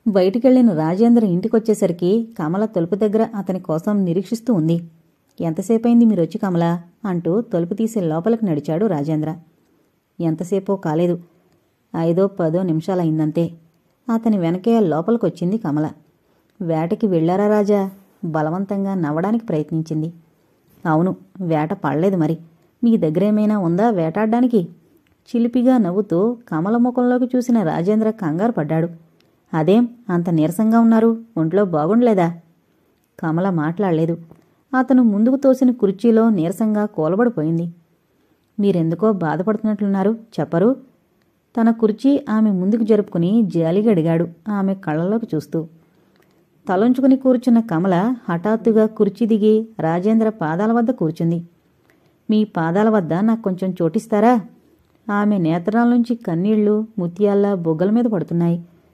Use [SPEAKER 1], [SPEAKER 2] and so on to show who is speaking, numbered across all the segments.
[SPEAKER 1] బయటికెళ్లిన రాజేంద్ర ఇంటికొచ్చేసరికి కమల తలుపు దగ్గర అతని కోసం నిరీక్షిస్తూ ఉంది ఎంతసేపైంది మీరొచ్చి కమల అంటూ తలుపు తీసి లోపలికి నడిచాడు రాజేంద్ర ఎంతసేపో కాలేదు ఐదో పదో నిమిషాలయిందంతే అతని వెనకే లోపలికొచ్చింది కమల వేటకి వెళ్ళారా రాజా బలవంతంగా నవ్వడానికి ప్రయత్నించింది అవును వేట పడలేదు మరి మీ దగ్గరేమైనా ఉందా వేటాడ్డానికి చిలిపిగా నవ్వుతూ కమల ముఖంలోకి చూసిన రాజేంద్ర కంగారు పడ్డాడు అదేం అంత నీరసంగా ఉన్నారు ఒంట్లో బాగుండలేదా కమల మాట్లాడలేదు అతను ముందుకు తోసిన కుర్చీలో నీరసంగా కూలబడిపోయింది మీరెందుకో బాధపడుతున్నట్లున్నారు చెప్పరు తన కుర్చీ ఆమె ముందుకు జరుపుకుని జాలిగా అడిగాడు ఆమె కళ్ళలోకి చూస్తూ తలంచుకుని కూర్చున్న కమల హఠాత్తుగా కుర్చీ దిగి రాజేంద్ర పాదాల వద్ద కూర్చుంది మీ పాదాల వద్ద నాకు కొంచెం చోటిస్తారా ఆమె నేత్రాల నుంచి కన్నీళ్లు ముత్యాల్లా బొగ్గల మీద పడుతున్నాయి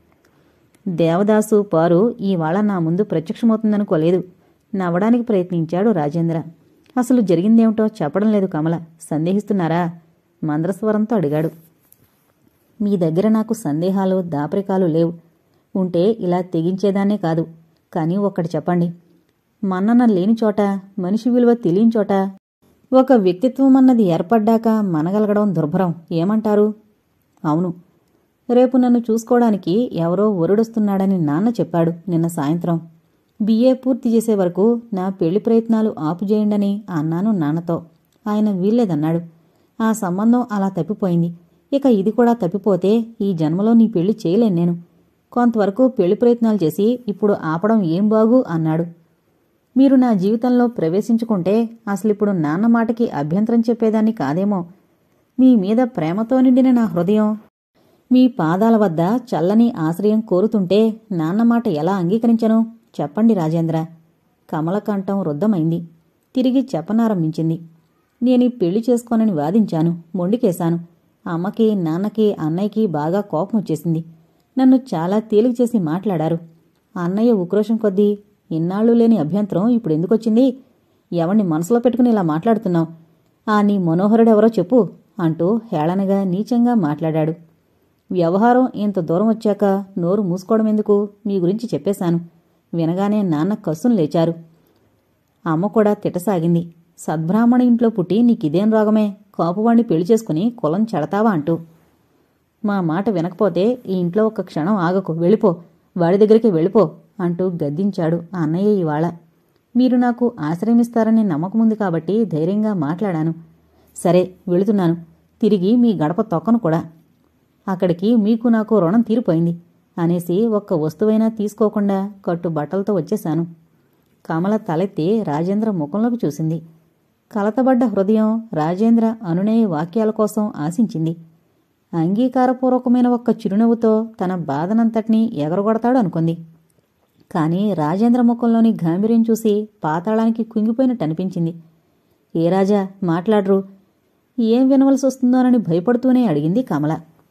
[SPEAKER 1] దేవదాసు పారు ఇవాళ నా ముందు ప్రత్యక్షమవుతుందనుకోలేదు నవ్వడానికి ప్రయత్నించాడు రాజేంద్ర అసలు జరిగిందేమిటో చెప్పడం లేదు కమల సందేహిస్తున్నారా మంద్రస్వరంతో అడిగాడు మీ దగ్గర నాకు సందేహాలు దాపరికాలు లేవు ఉంటే ఇలా తెగించేదాన్నే కాదు కానీ ఒక్కటి చెప్పండి మన్నన లేని చోట మనిషి విలువ తెలియని చోట ఒక వ్యక్తిత్వం అన్నది ఏర్పడ్డాక మనగలగడం దుర్భరం ఏమంటారు అవును రేపు నన్ను చూసుకోవడానికి ఎవరో ఒరుడొస్తున్నాడని నాన్న చెప్పాడు నిన్న సాయంత్రం బిఏ పూర్తి చేసే వరకు నా పెళ్లి ప్రయత్నాలు ఆపుజేయండని అన్నాను నాన్నతో ఆయన వీల్లేదన్నాడు ఆ సంబంధం అలా తప్పిపోయింది ఇక ఇది కూడా తప్పిపోతే ఈ జన్మలో నీ పెళ్లి చేయలేను నేను కొంతవరకు పెళ్లి ప్రయత్నాలు చేసి ఇప్పుడు ఆపడం ఏం బాగు అన్నాడు మీరు నా జీవితంలో ప్రవేశించుకుంటే అసలిప్పుడు నాన్న మాటకి అభ్యంతరం చెప్పేదాన్ని కాదేమో మీ మీద ప్రేమతో నిండిన నా హృదయం మీ పాదాల వద్ద చల్లని ఆశ్రయం కోరుతుంటే నాన్న మాట ఎలా అంగీకరించను చెప్పండి రాజేంద్ర కమలకంఠం రుద్ధమైంది తిరిగి చెప్పనారంభించింది నేనీ పెళ్లి చేసుకోనని వాదించాను మొండికేశాను అమ్మకి నాన్నకి అన్నయ్యకి బాగా కోపం వచ్చేసింది నన్ను చాలా తేలిక చేసి మాట్లాడారు అన్నయ్య ఉక్రోషం కొద్దీ ఇన్నాళ్ళు లేని అభ్యంతరం ఇప్పుడు ఎందుకొచ్చింది ఎవణ్ణి మనసులో పెట్టుకుని ఇలా మాట్లాడుతున్నావు ఆ నీ మనోహరుడెవరో చెప్పు అంటూ హేళనగా నీచంగా మాట్లాడాడు వ్యవహారం ఇంత దూరం వచ్చాక నోరు మూసుకోవడం ఎందుకు మీ గురించి చెప్పేశాను వినగానే నాన్న కస్సును లేచారు అమ్మ కూడా తిట్టసాగింది సద్బ్రాహ్మణ ఇంట్లో పుట్టి నీకిదేం రోగమే కోపవాణ్ణి పెళ్లి చేసుకుని కులం చెడతావా అంటూ మా మాట వినకపోతే ఈ ఇంట్లో ఒక క్షణం ఆగకు వెళ్ళిపో వాడి దగ్గరికి వెళ్ళిపో అంటూ గద్దించాడు ఆ అన్నయ్య ఇవాళ మీరు నాకు ఆశ్రయమిస్తారని నమ్మకముంది కాబట్టి ధైర్యంగా మాట్లాడాను సరే వెళుతున్నాను తిరిగి మీ గడప తొక్కను కూడా అక్కడికి మీకు నాకు రుణం తీరిపోయింది అనేసి ఒక్క వస్తువైనా తీసుకోకుండా కట్టు బట్టలతో వచ్చేశాను కమల తలెత్తి రాజేంద్ర ముఖంలోకి చూసింది కలతబడ్డ హృదయం రాజేంద్ర అనునయ వాక్యాల కోసం ఆశించింది అంగీకారపూర్వకమైన ఒక్క చిరునవ్వుతో తన బాధనంతటినీ ఎగరగొడతాడు అనుకుంది కాని రాజేంద్ర ముఖంలోని గాంభీర్యం చూసి పాతాళానికి కుంగిపోయినట్టు అనిపించింది ఏ రాజా మాట్లాడరు ఏం వినవలసి వస్తుందోనని భయపడుతూనే అడిగింది కమల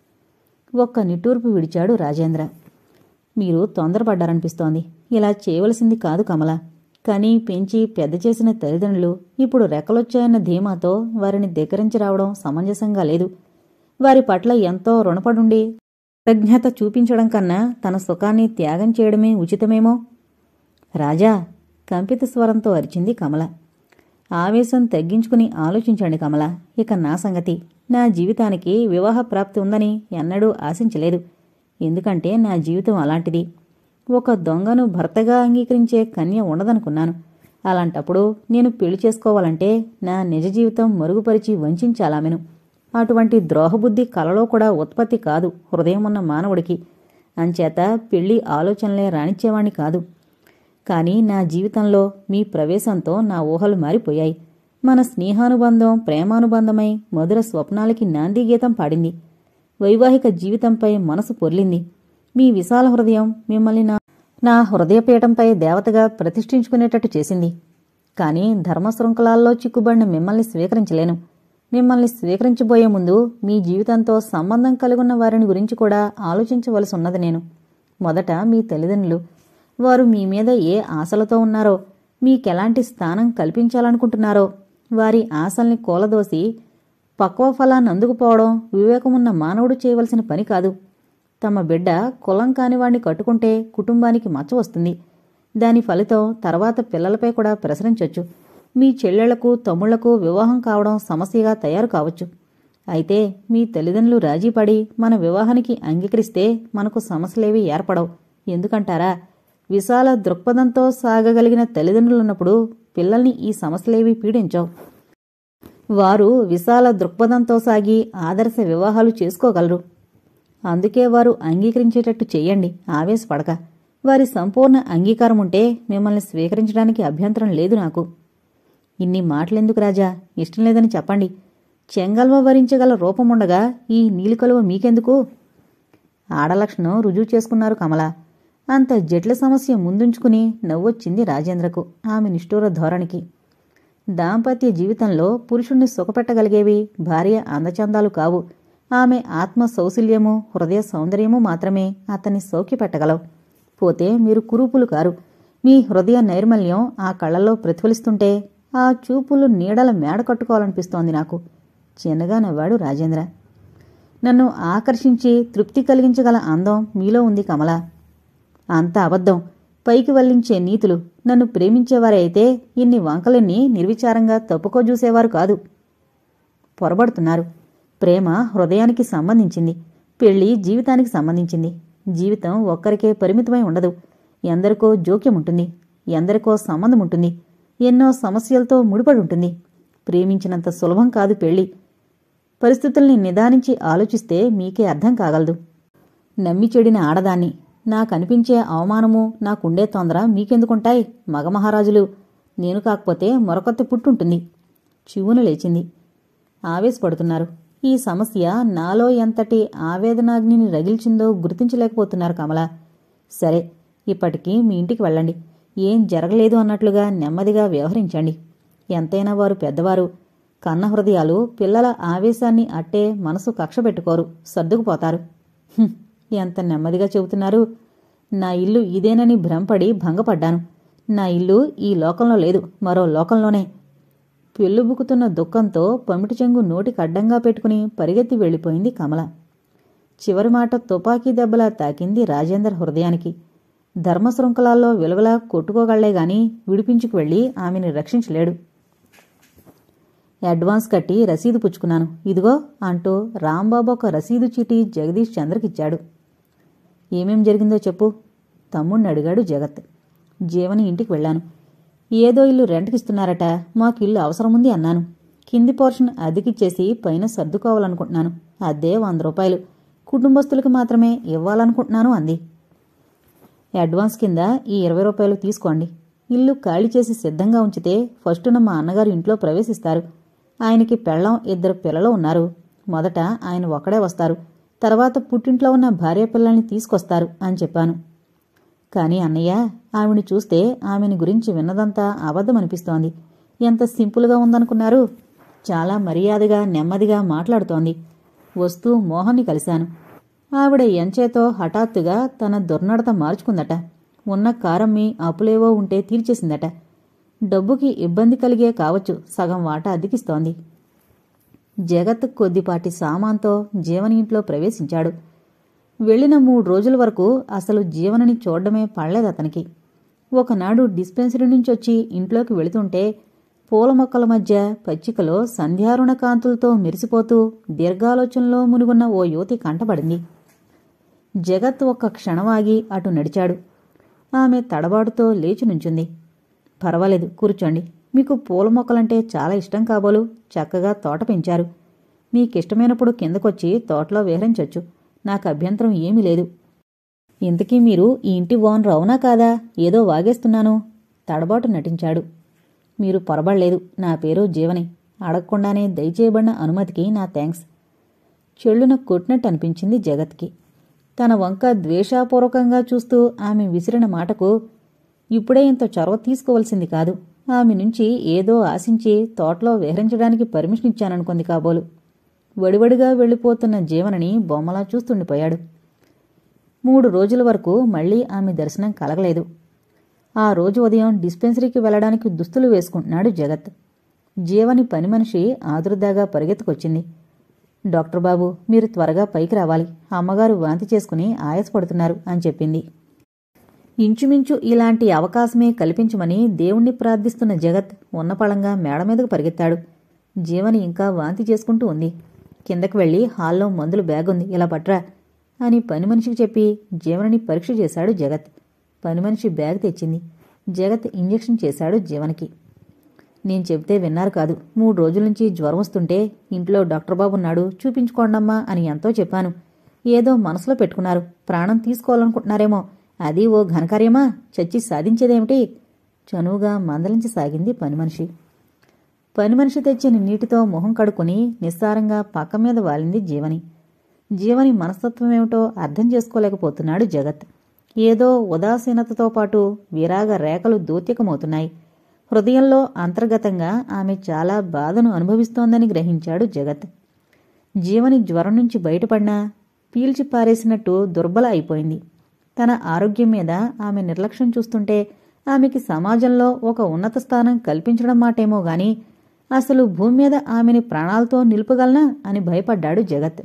[SPEAKER 1] ఒక్క నిట్టూర్పు విడిచాడు రాజేంద్ర మీరు తొందరపడ్డారనిపిస్తోంది ఇలా చేయవలసింది కాదు కమల కని పెంచి పెద్ద చేసిన తల్లిదండ్రులు ఇప్పుడు రెక్కలొచ్చాయన్న ధీమాతో వారిని దగ్గరించి రావడం సమంజసంగా లేదు వారి పట్ల ఎంతో రుణపడుండి కృతజ్ఞత చూపించడం కన్నా తన సుఖాన్ని త్యాగం చేయడమే ఉచితమేమో రాజా కంపిత స్వరంతో అరిచింది కమల ఆవేశం తగ్గించుకుని ఆలోచించండి కమల ఇక నా సంగతి నా జీవితానికి వివాహ ప్రాప్తి ఉందని ఎన్నడూ ఆశించలేదు ఎందుకంటే నా జీవితం అలాంటిది ఒక దొంగను భర్తగా అంగీకరించే కన్య ఉండదనుకున్నాను అలాంటప్పుడు నేను పెళ్లి చేసుకోవాలంటే నా నిజ జీవితం మరుగుపరిచి వంచాలామెను అటువంటి ద్రోహబుద్ధి కలలో కూడా ఉత్పత్తి కాదు హృదయం ఉన్న మానవుడికి అంచేత పెళ్లి ఆలోచనలే రాణించేవాణ్ణి కాదు కానీ నా జీవితంలో మీ ప్రవేశంతో నా ఊహలు మారిపోయాయి మన స్నేహానుబంధం ప్రేమానుబంధమై మధుర స్వప్నాలకి నాంది గీతం పాడింది వైవాహిక జీవితంపై మనసు పొర్లింది మీ విశాల హృదయం మిమ్మల్ని నా నా హృదయపీఠంపై దేవతగా ప్రతిష్ఠించుకునేటట్టు చేసింది కానీ ధర్మశృంఖలాల్లో చిక్కుబడిన మిమ్మల్ని స్వీకరించలేను మిమ్మల్ని స్వీకరించబోయే ముందు మీ జీవితంతో సంబంధం కలిగున్న వారిని గురించి కూడా ఆలోచించవలసి ఉన్నది నేను మొదట మీ తల్లిదండ్రులు వారు మీ మీద ఏ ఆశలతో ఉన్నారో మీకెలాంటి స్థానం కల్పించాలనుకుంటున్నారో వారి ఆశల్ని కూలదోసి పక్వ ఫలాన్ని అందుకుపోవడం వివేకమున్న మానవుడు చేయవలసిన పని కాదు తమ బిడ్డ కులం కానివాణ్ణి కట్టుకుంటే కుటుంబానికి మచ్చ వస్తుంది దాని ఫలితం తర్వాత పిల్లలపై కూడా ప్రసరించొచ్చు మీ చెల్లెళ్లకు తమ్ముళ్లకు వివాహం కావడం సమస్యగా తయారు కావచ్చు అయితే మీ తల్లిదండ్రులు రాజీపడి మన వివాహానికి అంగీకరిస్తే మనకు సమస్యలేవి ఏర్పడవు ఎందుకంటారా విశాల దృక్పథంతో సాగగలిగిన తల్లిదండ్రులున్నప్పుడు పిల్లల్ని ఈ సమస్యలేవి పీడించవు వారు విశాల దృక్పథంతో సాగి ఆదర్శ వివాహాలు చేసుకోగలరు అందుకే వారు అంగీకరించేటట్టు చెయ్యండి ఆవేశపడక వారి సంపూర్ణ అంగీకారం ఉంటే మిమ్మల్ని స్వీకరించడానికి అభ్యంతరం లేదు నాకు ఇన్ని మాటలెందుకు రాజా ఇష్టం లేదని చెప్పండి చెంగల్వ భరించగల రూపముండగా ఈ నీలికలువ మీకెందుకు ఆడలక్షణం రుజువు చేసుకున్నారు కమల అంత జట్ల సమస్య ముందుంచుకుని నవ్వొచ్చింది రాజేంద్రకు ఆమె నిష్ఠూర ధోరణికి దాంపత్య జీవితంలో పురుషుణ్ణి సుఖపెట్టగలిగేవి భార్య అందచందాలు కావు ఆమె ఆత్మ సౌశల్యము హృదయ సౌందర్యము మాత్రమే అతన్ని సౌఖ్యపెట్టగలవు పోతే మీరు కురూపులు కారు మీ హృదయ నైర్మల్యం ఆ కళ్ళల్లో ప్రతిఫలిస్తుంటే ఆ చూపులు నీడల మేడ కట్టుకోవాలనిపిస్తోంది నాకు చిన్నగా నవ్వాడు రాజేంద్ర నన్ను ఆకర్షించి తృప్తి కలిగించగల అందం మీలో ఉంది కమల అంత అబద్ధం పైకి వల్లించే నీతులు నన్ను ప్రేమించేవారే అయితే ఇన్ని వంకలన్నీ నిర్విచారంగా తప్పుకోజూసేవారు కాదు పొరబడుతున్నారు ప్రేమ హృదయానికి సంబంధించింది పెళ్లి జీవితానికి సంబంధించింది జీవితం ఒక్కరికే పరిమితమై ఉండదు ఎందరికో జోక్యం ఉంటుంది ఎందరికో సంబంధం ఉంటుంది ఎన్నో సమస్యలతో ముడిపడి ఉంటుంది ప్రేమించినంత సులభం కాదు పెళ్లి పరిస్థితుల్ని నిదానించి ఆలోచిస్తే మీకే అర్థం కాగలదు నమ్మి చెడిన ఆడదాన్ని నాకనిపించే అవమానము నాకుండే తొందర మీకెందుకుంటాయి మగమహారాజులు నేను కాకపోతే మరొకత్త పుట్టుంటుంది చివున లేచింది ఆవేశపడుతున్నారు ఈ సమస్య నాలో ఎంతటి ఆవేదనాగ్నిని రగిల్చిందో గుర్తించలేకపోతున్నారు కమల సరే ఇప్పటికీ మీ ఇంటికి వెళ్ళండి ఏం జరగలేదు అన్నట్లుగా నెమ్మదిగా వ్యవహరించండి ఎంతైనా వారు పెద్దవారు కన్న హృదయాలు పిల్లల ఆవేశాన్ని అట్టే మనసు కక్ష పెట్టుకోరు సర్దుకుపోతారు "హుం, ఎంత నెమ్మదిగా చెబుతున్నారు నా ఇల్లు ఇదేనని భ్రమపడి భంగపడ్డాను నా ఇల్లు ఈ లోకంలో లేదు మరో లోకంలోనే పెళ్ళుబుకుతున్న దుఃఖంతో పమిటి చెంగు నోటికి అడ్డంగా పెట్టుకుని పరిగెత్తి వెళ్ళిపోయింది కమల చివరి మాట తుపాకీ దెబ్బలా తాకింది రాజేందర్ హృదయానికి ధర్మశృంఖలాల్లో విలువలా కొట్టుకోగళ్లే గాని విడిపించుకు వెళ్ళి ఆమెని రక్షించలేడు అడ్వాన్స్ కట్టి రసీదు పుచ్చుకున్నాను ఇదిగో అంటూ రాంబాబు ఒక రసీదు చీటీ జగదీష్ చంద్రకిచ్చాడు ఏమేం జరిగిందో చెప్పు తమ్ముణ్ణి అడిగాడు జగత్ జీవని ఇంటికి వెళ్ళాను ఏదో ఇల్లు రెంట్కిస్తున్నారట మాకు ఇల్లు అవసరముంది అన్నాను కింది పోర్షన్ అద్దెకిచ్చేసి పైన సర్దుకోవాలనుకుంటున్నాను అద్దే వంద రూపాయలు కుటుంబస్తులకు మాత్రమే ఇవ్వాలనుకుంటున్నాను అంది అడ్వాన్స్ కింద ఈ ఇరవై రూపాయలు తీసుకోండి ఇల్లు ఖాళీ చేసి సిద్ధంగా ఉంచితే ఫస్టున మా అన్నగారు ఇంట్లో ప్రవేశిస్తారు ఆయనకి పెళ్ళం ఇద్దరు పిల్లలు ఉన్నారు మొదట ఆయన ఒక్కడే వస్తారు తర్వాత పుట్టింట్లో ఉన్న భార్య పిల్లల్ని తీసుకొస్తారు అని చెప్పాను కానీ అన్నయ్య ఆమెను చూస్తే ఆమెని గురించి విన్నదంతా అబద్ధమనిపిస్తోంది ఎంత సింపుల్గా ఉందనుకున్నారు చాలా మర్యాదగా నెమ్మదిగా మాట్లాడుతోంది వస్తూ మోహన్ని కలిశాను ఆవిడ ఎంచేతో హఠాత్తుగా తన దుర్నడత మార్చుకుందట ఉన్న కారమ్మి అప్పులేవో ఉంటే తీర్చేసిందట డబ్బుకి ఇబ్బంది కలిగే కావచ్చు సగం వాటా అద్దెకిస్తోంది జగత్ కొద్దిపాటి సామాన్తో జీవని ఇంట్లో ప్రవేశించాడు వెళ్ళిన మూడు రోజుల వరకు అసలు జీవనని చూడడమే పడలేదు అతనికి ఒకనాడు డిస్పెన్సరీ నుంచి వచ్చి ఇంట్లోకి వెళుతుంటే పూల మొక్కల మధ్య పచ్చికలో సంధ్యారుణ కాంతులతో మెరిసిపోతూ దీర్ఘాలోచనలో మునుగున్న ఓ యువతి కంటపడింది జగత్ ఒక్క క్షణమాగి అటు నడిచాడు ఆమె తడబాటుతో లేచి నుంచుంది పర్వాలేదు కూర్చోండి మీకు పూల మొక్కలంటే చాలా ఇష్టం కాబోలు చక్కగా తోట పెంచారు మీకిష్టమైనప్పుడు కిందకొచ్చి తోటలో విహరించొచ్చు నాకు అభ్యంతరం ఏమీ లేదు ఇంతకీ మీరు ఈ ఇంటి ఓనర్ అవునా కాదా ఏదో వాగేస్తున్నాను తడబాటు నటించాడు మీరు పొరబడలేదు నా పేరు జీవని అడగకుండానే దయచేయబడిన అనుమతికి నా థ్యాంక్స్ చెళ్ళున కొట్టినట్టు అనిపించింది జగత్కి తన వంక ద్వేషాపూర్వకంగా చూస్తూ ఆమె విసిరిన మాటకు ఇప్పుడే ఇంత చొరవ తీసుకోవలసింది కాదు ఆమె నుంచి ఏదో ఆశించి తోటలో విహరించడానికి పర్మిషన్ ఇచ్చాననుకుంది కాబోలు వడివడిగా వెళ్ళిపోతున్న జీవనని బొమ్మలా చూస్తుండిపోయాడు మూడు రోజుల వరకు మళ్ళీ ఆమె దర్శనం కలగలేదు ఆ రోజు ఉదయం డిస్పెన్సరీకి వెళ్ళడానికి దుస్తులు వేసుకుంటున్నాడు జగత్ జీవని పని మనిషి ఆదుర్దాగా పరిగెత్తుకొచ్చింది డాక్టర్ బాబు మీరు త్వరగా పైకి రావాలి అమ్మగారు వాంతి చేసుకుని ఆయాసపడుతున్నారు అని చెప్పింది ఇంచుమించు ఇలాంటి అవకాశమే కల్పించమని దేవుణ్ణి ప్రార్థిస్తున్న జగత్ ఉన్నపళంగా మేడ మీదకు పరిగెత్తాడు జీవని ఇంకా వాంతి చేసుకుంటూ ఉంది కిందకి వెళ్లి హాల్లో మందుల బ్యాగ్ ఉంది ఇలా పట్రా అని పని మనిషికి చెప్పి జీవనని పరీక్ష చేశాడు జగత్ పని మనిషి బ్యాగ్ తెచ్చింది జగత్ ఇంజెక్షన్ చేశాడు జీవనికి నేను చెబితే విన్నారు కాదు మూడు రోజుల నుంచి జ్వరం వస్తుంటే ఇంట్లో డాక్టర్ బాబు ఉన్నాడు చూపించుకోండమ్మా అని ఎంతో చెప్పాను ఏదో మనసులో పెట్టుకున్నారు ప్రాణం తీసుకోవాలనుకుంటున్నారేమో అది ఓ ఘనకార్యమా చచ్చి సాధించేదేమిటి చనువుగా మందలించి సాగింది పని మనిషి పని మనిషి తెచ్చిన నీటితో మొహం కడుక్కుని నిస్సారంగా పక్క మీద వాలింది జీవని జీవని మనస్తత్వమేమిటో అర్థం చేసుకోలేకపోతున్నాడు జగత్ ఏదో ఉదాసీనతతో పాటు విరాగ రేఖలు దూత్యకమవుతున్నాయి హృదయంలో అంతర్గతంగా ఆమె చాలా బాధను అనుభవిస్తోందని గ్రహించాడు జగత్ జీవని జ్వరం నుంచి బయటపడినా పీల్చి పారేసినట్టు దుర్బల అయిపోయింది తన ఆరోగ్యం మీద ఆమె నిర్లక్ష్యం చూస్తుంటే ఆమెకి సమాజంలో ఒక ఉన్నత స్థానం కల్పించడం మాటేమో గాని అసలు భూమి మీద ఆమెని ప్రాణాలతో నిలుపగలనా అని భయపడ్డాడు జగత్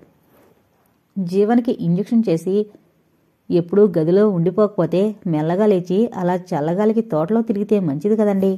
[SPEAKER 1] జీవనికి ఇంజెక్షన్ చేసి ఎప్పుడూ గదిలో ఉండిపోకపోతే మెల్లగా లేచి అలా చల్లగాలికి తోటలో తిరిగితే మంచిది కదండి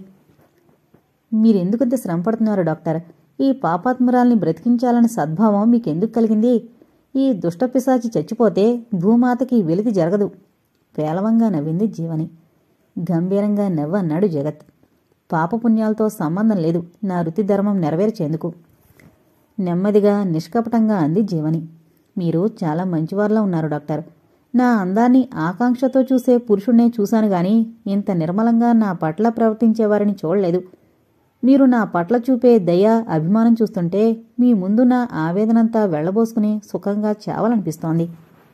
[SPEAKER 1] మీరెందుకంత శ్రమ పడుతున్నారు డాక్టర్ ఈ పాపాత్మురాల్ని బ్రతికించాలనే సద్భావం మీకెందుకు కలిగింది ఈ దుష్టపిశాచి చచ్చిపోతే భూమాతకి వెలితి జరగదు పేలవంగా నవ్వింది జీవని గంభీరంగా నవ్వన్నాడు జగత్ పాపపుణ్యాలతో సంబంధం లేదు నా వృత్తి ధర్మం నెరవేర్చేందుకు నెమ్మదిగా నిష్కపటంగా అంది జీవని మీరు చాలా మంచివారిలా ఉన్నారు డాక్టర్ నా అందాన్ని ఆకాంక్షతో చూసే పురుషుణ్ణే చూశాను గాని ఇంత నిర్మలంగా నా పట్ల ప్రవర్తించేవారిని చూడలేదు మీరు నా పట్ల చూపే దయ అభిమానం చూస్తుంటే మీ ముందు నా ఆవేదనంతా వెళ్లబోసుకుని సుఖంగా చావాలనిపిస్తోంది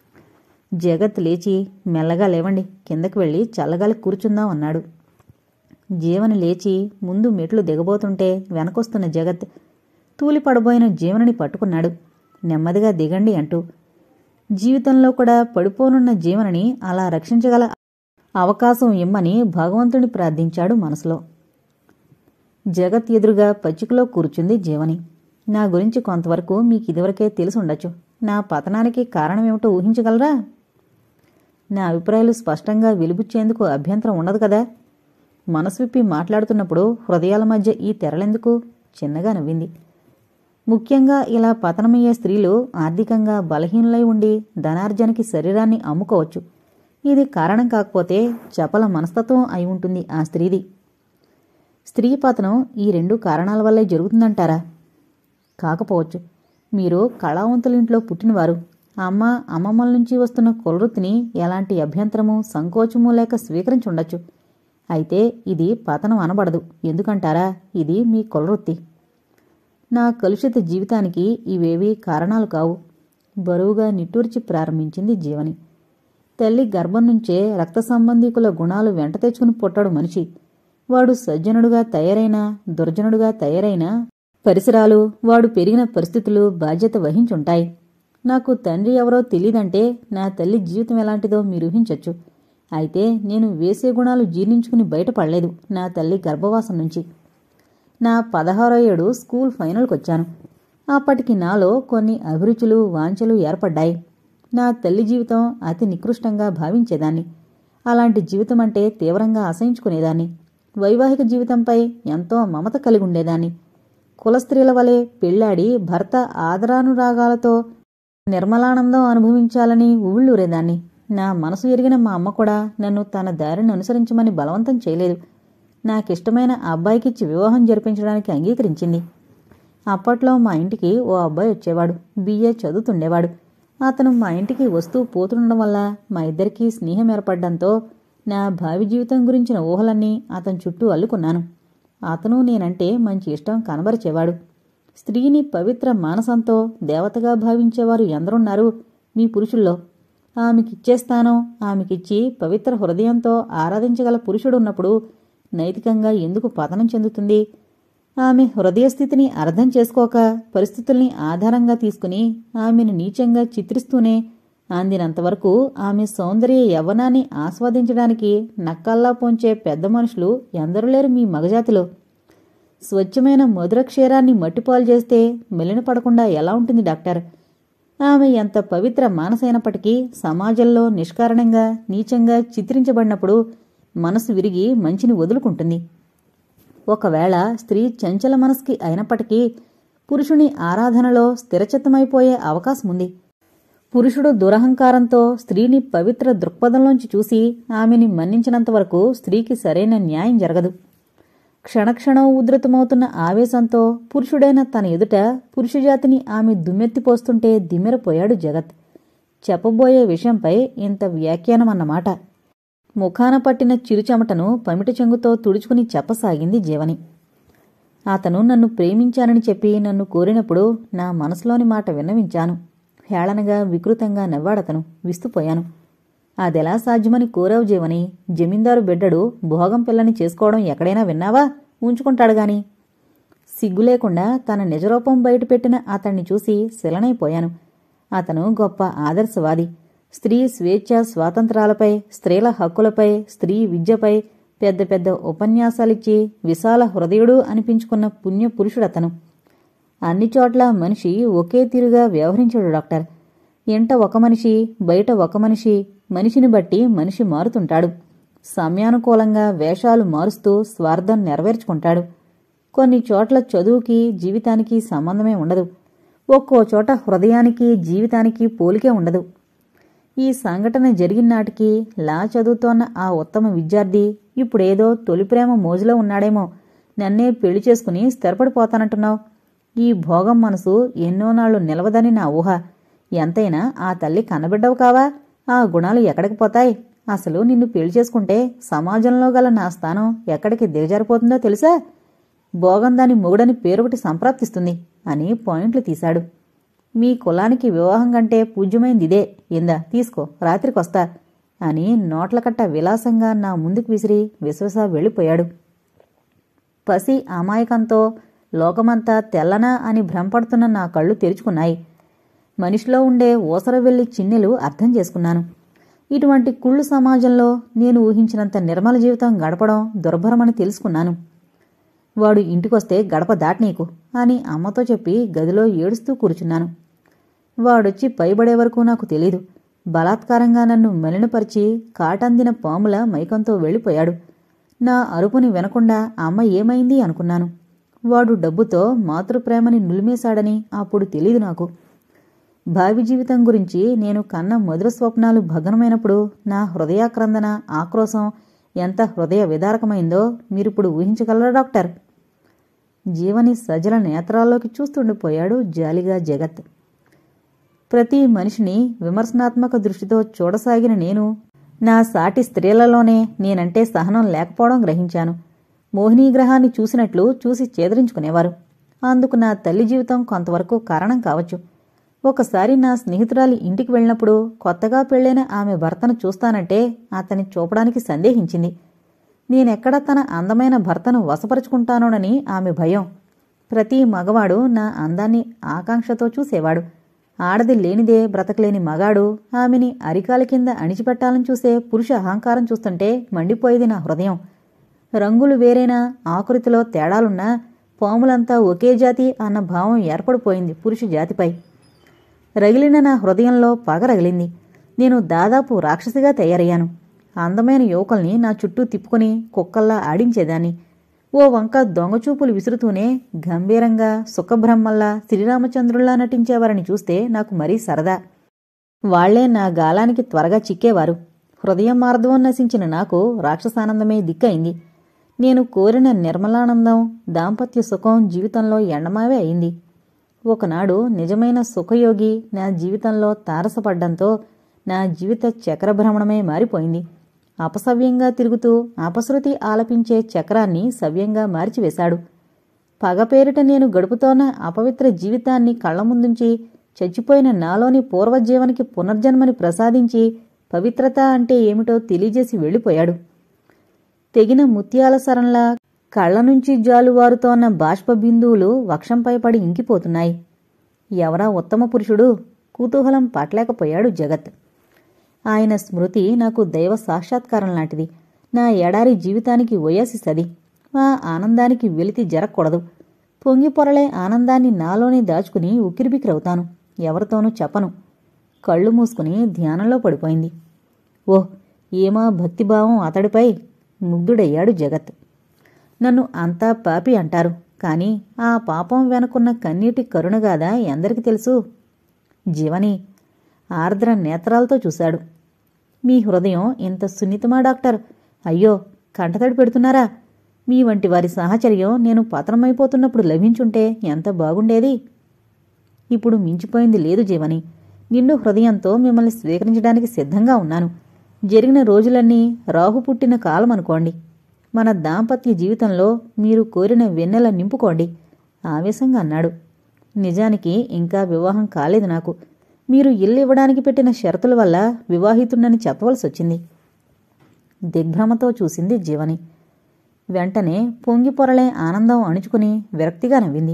[SPEAKER 1] జగత్ లేచి మెల్లగా లేవండి కిందకి వెళ్ళి చల్లగాలి కూర్చుందాం అన్నాడు జీవని లేచి ముందు మెట్లు దిగబోతుంటే వెనకొస్తున్న జగత్ తూలి పడబోయిన జీవనని పట్టుకున్నాడు నెమ్మదిగా దిగండి అంటూ జీవితంలో కూడా పడిపోనున్న జీవనని అలా రక్షించగల అవకాశం ఇమ్మని భగవంతుని ప్రార్థించాడు మనసులో జగత్ ఎదురుగా పచ్చికలో కూర్చుంది జీవని నా గురించి కొంతవరకు మీకు ఇదివరకే తెలిసి ఉండొచ్చు నా పతనానికి కారణమేమిటో ఊహించగలరా నా అభిప్రాయాలు స్పష్టంగా వెలుబుచ్చేందుకు అభ్యంతరం ఉండదు కదా మనసు విప్పి మాట్లాడుతున్నప్పుడు హృదయాల మధ్య ఈ తెరలెందుకు చిన్నగా నవ్వింది ముఖ్యంగా ఇలా పతనమయ్యే స్త్రీలు ఆర్థికంగా బలహీనులై ఉండి ధనార్జనకి శరీరాన్ని అమ్ముకోవచ్చు ఇది కారణం కాకపోతే చపల మనస్తత్వం అయి ఉంటుంది ఆ స్త్రీది స్త్రీ పతనం ఈ రెండు కారణాల వల్లే జరుగుతుందంటారా కాకపోవచ్చు మీరు కళావంతులింట్లో పుట్టినవారు అమ్మ అమ్మమ్మల నుంచి వస్తున్న కులవృత్తిని ఎలాంటి అభ్యంతరము సంకోచము లేక స్వీకరించుండొచ్చు అయితే ఇది పతనం అనబడదు ఎందుకంటారా ఇది మీ కులవృత్తి నా కలుషిత జీవితానికి ఇవేవీ కారణాలు కావు బరువుగా నిట్టూర్చి ప్రారంభించింది జీవని తల్లి గర్భం నుంచే రక్త సంబంధీకుల గుణాలు వెంట తెచ్చుకుని పుట్టాడు మనిషి వాడు సజ్జనుడుగా తయారైనా దుర్జనుడుగా తయారైనా పరిసరాలు వాడు పెరిగిన పరిస్థితులు బాధ్యత వహించుంటాయి నాకు తండ్రి ఎవరో తెలీదంటే నా తల్లి జీవితం ఎలాంటిదో మీరు ఊహించొచ్చు అయితే నేను వేసే గుణాలు జీర్ణించుకుని బయటపడలేదు నా తల్లి గర్భవాసం నుంచి నా పదహారో ఏడు స్కూల్ ఫైనల్కి వచ్చాను అప్పటికి నాలో కొన్ని అభిరుచులు వాంఛలు ఏర్పడ్డాయి నా తల్లి జీవితం అతి నికృష్టంగా భావించేదాన్ని అలాంటి జీవితం అంటే తీవ్రంగా అసహించుకునేదాన్ని వైవాహిక జీవితంపై ఎంతో మమత కలిగి ఉండేదాన్ని కులస్త్రీల వలె పెళ్లాడి భర్త ఆదరానురాగాలతో నిర్మలానందం అనుభవించాలని ఊళ్ళూరేదాన్ని నా మనసు ఎరిగిన మా అమ్మ కూడా నన్ను తన దారిని అనుసరించమని బలవంతం చేయలేదు నాకిష్టమైన ఆ అబ్బాయికిచ్చి వివాహం జరిపించడానికి అంగీకరించింది అప్పట్లో మా ఇంటికి ఓ అబ్బాయి వచ్చేవాడు బిఏ చదువుతుండేవాడు అతను మా ఇంటికి వస్తూ పోతుండడం వల్ల మా ఇద్దరికీ స్నేహం ఏర్పడ్డంతో నా భావి జీవితం గురించిన ఊహలన్నీ అతని చుట్టూ అల్లుకున్నాను అతను నేనంటే మంచి ఇష్టం కనబరిచేవాడు స్త్రీని పవిత్ర మానసంతో దేవతగా భావించేవారు ఎందరున్నారు మీ పురుషుల్లో ఆమెకిచ్చేస్తానో ఆమెకిచ్చి పవిత్ర హృదయంతో ఆరాధించగల పురుషుడున్నప్పుడు నైతికంగా ఎందుకు పతనం చెందుతుంది ఆమె హృదయస్థితిని అర్థం చేసుకోక పరిస్థితుల్ని ఆధారంగా తీసుకుని ఆమెను నీచంగా చిత్రిస్తూనే అందినంతవరకు ఆమె సౌందర్య యవ్వనాన్ని ఆస్వాదించడానికి నక్కల్లా పొంచే పెద్ద మనుషులు ఎందరు లేరు మీ మగజాతిలో స్వచ్ఛమైన మధుర క్షీరాన్ని మట్టిపాలు చేస్తే మెలిన పడకుండా ఎలా ఉంటుంది డాక్టర్ ఆమె ఎంత పవిత్ర మానసైనప్పటికీ సమాజంలో నిష్కారణంగా నీచంగా చిత్రించబడినప్పుడు మనసు విరిగి మంచిని వదులుకుంటుంది ఒకవేళ స్త్రీ చంచల మనస్కి అయినప్పటికీ పురుషుని ఆరాధనలో స్థిరచిత్తమైపోయే అవకాశం ఉంది పురుషుడు దురహంకారంతో స్త్రీని పవిత్ర దృక్పథంలోంచి చూసి ఆమెని మన్నించినంత వరకు స్త్రీకి సరైన న్యాయం జరగదు క్షణక్షణం ఉధృతమవుతున్న ఆవేశంతో పురుషుడైన తన ఎదుట పురుషజాతిని ఆమె దుమ్మెత్తిపోస్తుంటే దిమ్మెరపోయాడు జగత్ చెప్పబోయే విషయంపై ఇంత వ్యాఖ్యానం అన్నమాట ముఖాన పట్టిన చిరుచెమటను పమిట చెంగుతో తుడుచుకుని చెప్పసాగింది జీవని అతను నన్ను ప్రేమించానని చెప్పి నన్ను కోరినప్పుడు నా మనసులోని మాట విన్నవించాను హేళనగా వికృతంగా నవ్వాడతను విస్తుపోయాను అదెలా సాధ్యమని కోరావు జీవని జమీందారు బిడ్డడు భోగం పిల్లని చేసుకోవడం ఎక్కడైనా విన్నావా ఉంచుకుంటాడు గాని సిగ్గు లేకుండా తన నిజరూపం బయటపెట్టిన అతన్ని చూసి శిలనైపోయాను అతను గొప్ప ఆదర్శవాది స్త్రీ స్వేచ్ఛ స్వాతంత్రాలపై స్త్రీల హక్కులపై స్త్రీ విద్యపై పెద్ద పెద్ద ఉపన్యాసాలిచ్చి విశాల హృదయుడు అనిపించుకున్న పుణ్య పురుషుడతను అన్ని చోట్ల మనిషి ఒకే తీరుగా వ్యవహరించాడు డాక్టర్ ఇంట ఒక మనిషి బయట ఒక మనిషి మనిషిని బట్టి మనిషి మారుతుంటాడు సమయానుకూలంగా వేషాలు మారుస్తూ స్వార్థం నెరవేర్చుకుంటాడు కొన్ని చోట్ల చదువుకి జీవితానికి సంబంధమే ఉండదు ఒక్కో చోట హృదయానికి జీవితానికి పోలికే ఉండదు ఈ సంఘటన జరిగిన నాటికి లా చదువుతోన్న ఆ ఉత్తమ విద్యార్థి ఇప్పుడేదో తొలి ప్రేమ మోజులో ఉన్నాడేమో నన్నే పెళ్లి చేసుకుని స్థిరపడిపోతానంటున్నావు ఈ భోగం మనసు ఎన్నో నాళ్లు నిలవదని నా ఊహ ఎంతైనా ఆ తల్లి కన్నబిడ్డవు కావా ఆ గుణాలు ఎక్కడికి పోతాయి అసలు నిన్ను పెళ్లి చేసుకుంటే సమాజంలో గల నా స్థానం ఎక్కడికి దిగజారిపోతుందో తెలుసా భోగం దాని మొగుడని పేరొకటి సంప్రాప్తిస్తుంది అని పాయింట్లు తీశాడు మీ కులానికి వివాహం కంటే పూజ్యమైంది ఇదే ఇందా తీసుకో రాత్రికొస్తా అని నోట్లకట్ట విలాసంగా నా ముందుకు విసిరి విశ్వస వెళ్ళిపోయాడు పసి అమాయకంతో లోకమంతా తెల్లనా అని భ్రమపడుతున్న నా కళ్ళు తెరుచుకున్నాయి మనిషిలో ఉండే ఊసర వెళ్లి చిన్నెలు అర్థం చేసుకున్నాను ఇటువంటి కుళ్ళు సమాజంలో నేను ఊహించినంత నిర్మల జీవితం గడపడం దుర్భరమని తెలుసుకున్నాను వాడు ఇంటికొస్తే గడప దాటనీకు అని అమ్మతో చెప్పి గదిలో ఏడుస్తూ కూర్చున్నాను వాడొచ్చి పైబడే వరకు నాకు తెలీదు బలాత్కారంగా నన్ను మలినపరిచి కాటందిన పాముల మైకంతో వెళ్ళిపోయాడు నా అరుపుని వినకుండా అమ్మ ఏమైంది అనుకున్నాను వాడు డబ్బుతో మాతృప్రేమని నులిమేశాడని అప్పుడు తెలీదు నాకు భావి జీవితం గురించి నేను కన్న మధుర స్వప్నాలు భగ్నమైనప్పుడు నా హృదయాక్రందన ఆక్రోశం ఎంత హృదయ విదారకమైందో మీరిప్పుడు ఊహించగలరా డాక్టర్ జీవని సజల నేత్రాల్లోకి చూస్తుండిపోయాడు జాలిగా జగత్ ప్రతి మనిషిని విమర్శనాత్మక దృష్టితో చూడసాగిన నేను నా సాటి స్త్రీలలోనే నేనంటే సహనం లేకపోవడం గ్రహించాను మోహినీ గ్రహాన్ని చూసినట్లు చూసి చేదరించుకునేవారు అందుకు నా తల్లి జీవితం కొంతవరకు కారణం కావచ్చు ఒకసారి నా స్నేహితురాలి ఇంటికి వెళ్ళినప్పుడు కొత్తగా పెళ్ళైన ఆమె భర్తను చూస్తానంటే అతని చూపడానికి సందేహించింది నేనెక్కడ తన అందమైన భర్తను వశపరుచుకుంటానోనని ఆమె భయం ప్రతి మగవాడు నా అందాన్ని ఆకాంక్షతో చూసేవాడు ఆడది లేనిదే బ్రతకలేని మగాడు ఆమెని అరికాల కింద అణిచిపెట్టాలని చూసే పురుష అహంకారం చూస్తుంటే మండిపోయేది నా హృదయం రంగులు వేరైనా ఆకృతిలో తేడాలున్నా పాములంతా ఒకే జాతి అన్న భావం ఏర్పడిపోయింది పురుష జాతిపై రగిలిన నా హృదయంలో పగ రగిలింది నేను దాదాపు రాక్షసిగా తయారయ్యాను అందమైన యువకుల్ని నా చుట్టూ తిప్పుకొని కుక్కల్లా ఆడించేదాన్ని ఓ వంక దొంగచూపులు విసురుతూనే గంభీరంగా సుఖబ్రహ్మల్లా శ్రీరామచంద్రుల్లా నటించేవారని చూస్తే నాకు మరీ సరదా వాళ్లే నా గాలానికి త్వరగా చిక్కేవారు హృదయం మార్దవం నశించిన నాకు రాక్షసానందమే దిక్కయింది నేను కోరిన నిర్మలానందం దాంపత్య సుఖం జీవితంలో ఎండమావే అయింది ఒకనాడు నిజమైన సుఖయోగి నా జీవితంలో తారసపడ్డంతో నా జీవిత చక్రభ్రమణమే మారిపోయింది అపసవ్యంగా తిరుగుతూ అపశృతి ఆలపించే చక్రాన్ని సవ్యంగా మార్చివేశాడు పగ పేరిట నేను గడుపుతోన్న అపవిత్ర జీవితాన్ని కళ్ల ముందుంచి చచ్చిపోయిన నాలోని పూర్వజీవనికి పునర్జన్మని ప్రసాదించి పవిత్రత అంటే ఏమిటో తెలియజేసి వెళ్ళిపోయాడు తెగిన ముత్యాల సరంలా కళ్ల నుంచి జాలువారుతోన్న బాష్ప బిందువులు వక్షంపై పడి ఇంకిపోతున్నాయి ఎవరా ఉత్తమ పురుషుడు కుతూహలం పట్లేకపోయాడు జగత్ ఆయన స్మృతి నాకు దైవ సాక్షాత్కారం లాంటిది నా ఎడారి జీవితానికి ఓయాసిస్ అది ఆ ఆనందానికి వెలితి జరగకూడదు పొంగి పొరలే ఆనందాన్ని నాలోనే దాచుకుని ఉక్కిరిబిక్కిరవుతాను ఎవరితోనూ చెప్పను కళ్ళు మూసుకుని ధ్యానంలో పడిపోయింది ఓహ్ ఏమా భక్తిభావం అతడిపై ముగ్ధుడయ్యాడు జగత్ నన్ను అంతా పాపి అంటారు కాని ఆ పాపం వెనుకున్న కన్నీటి కరుణగాదా ఎందరికి తెలుసు జీవని ఆర్ద్ర నేత్రాలతో చూశాడు మీ హృదయం ఇంత సున్నితమా డాక్టర్ అయ్యో కంటతడి పెడుతున్నారా మీ వంటి వారి సాహచర్యం నేను పతనమైపోతున్నప్పుడు లభించుంటే ఎంత బాగుండేది ఇప్పుడు మించిపోయింది లేదు జీవని నిండు హృదయంతో మిమ్మల్ని స్వీకరించడానికి సిద్ధంగా ఉన్నాను జరిగిన రోజులన్నీ రాహు పుట్టిన కాలం అనుకోండి మన దాంపత్య జీవితంలో మీరు కోరిన వెన్నెల నింపుకోండి ఆవేశంగా అన్నాడు నిజానికి ఇంకా వివాహం కాలేదు నాకు మీరు ఇల్లు ఇవ్వడానికి పెట్టిన షరతుల వల్ల వివాహితుడని చెప్పవలసి వచ్చింది దిగ్భ్రమతో చూసింది జీవని వెంటనే పొంగి పొరలే ఆనందం అణుచుకుని విరక్తిగా నవ్వింది